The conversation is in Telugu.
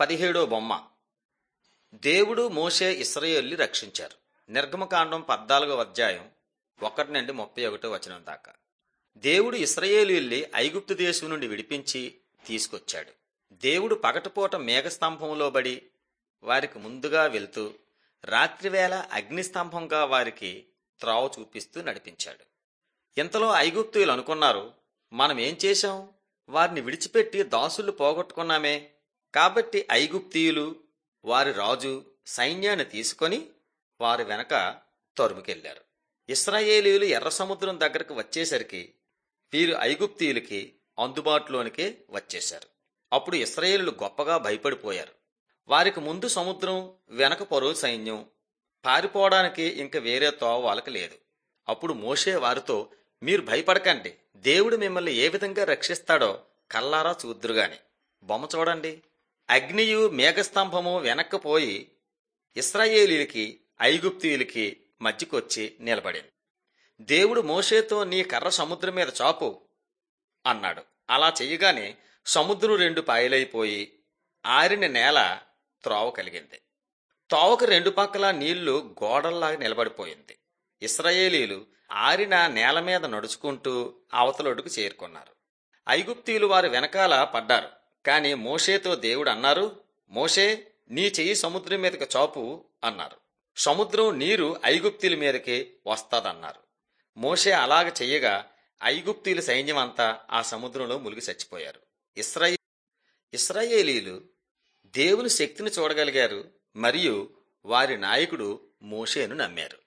పదిహేడో బొమ్మ దేవుడు మోషే ఇస్రాయేల్ని రక్షించారు నిర్గమకాండం పద్నాలుగో అధ్యాయం ఒకటి నుండి ముప్పై ఒకటో వచనం దాకా దేవుడు ఇస్రాయేలీల్ని ఐగుప్తు దేశం నుండి విడిపించి తీసుకొచ్చాడు దేవుడు పగటిపూట మేఘస్తంభంలో బడి వారికి ముందుగా వెళ్తూ రాత్రివేళ అగ్నిస్తంభంగా వారికి త్రోవ చూపిస్తూ నడిపించాడు ఇంతలో ఐగుప్తులు అనుకున్నారు మనం ఏం చేశాం వారిని విడిచిపెట్టి దాసులు పోగొట్టుకున్నామే కాబట్టి ఐగుప్తీయులు వారి రాజు సైన్యాన్ని తీసుకొని వారి వెనక తరుముకెళ్లారు ఇస్రాయేలీలు ఎర్ర సముద్రం దగ్గరకు వచ్చేసరికి వీరు ఐగుప్తీయులకి అందుబాటులోనికే వచ్చేశారు అప్పుడు ఇస్రాయేలులు గొప్పగా భయపడిపోయారు వారికి ముందు సముద్రం వెనక పొరుగు సైన్యం పారిపోవడానికి ఇంక వేరే తోవ వాళ్ళకి లేదు అప్పుడు మోషే వారితో మీరు భయపడకండి దేవుడు మిమ్మల్ని ఏ విధంగా రక్షిస్తాడో కల్లారా చూద్దురుగాని బొమ్మ చూడండి అగ్నియు మేఘస్తంభము వెనక్కి పోయి ఇస్రాయేలీలకి ఐగుప్తీయులకి మధ్యకొచ్చి నిలబడింది దేవుడు మోషేతో నీ కర్ర సముద్రం మీద చాపు అన్నాడు అలా చెయ్యగానే సముద్రం రెండు పాయలైపోయి ఆరిన నేల త్రోవ కలిగింది తోవకు రెండు పక్కల నీళ్లు గోడల్లాగా నిలబడిపోయింది ఇస్రాయేలీలు ఆరిన నేల మీద నడుచుకుంటూ అవతలొడ్డుకు చేరుకున్నారు ఐగుప్తీయులు వారి వెనకాల పడ్డారు కాని మోషేతో దేవుడు అన్నారు మోషే నీ చెయ్యి సముద్రం మీదకి చాపు అన్నారు సముద్రం నీరు ఐగుప్తీయుల మీదకి వస్తాదన్నారు మోషే అలాగ చెయ్యగా ఐగుప్తీయుల సైన్యం అంతా ఆ సముద్రంలో మునిగి చచ్చిపోయారు ఇస్రాయే ఇస్రాయేలీలు దేవుని శక్తిని చూడగలిగారు మరియు వారి నాయకుడు మోషేను నమ్మారు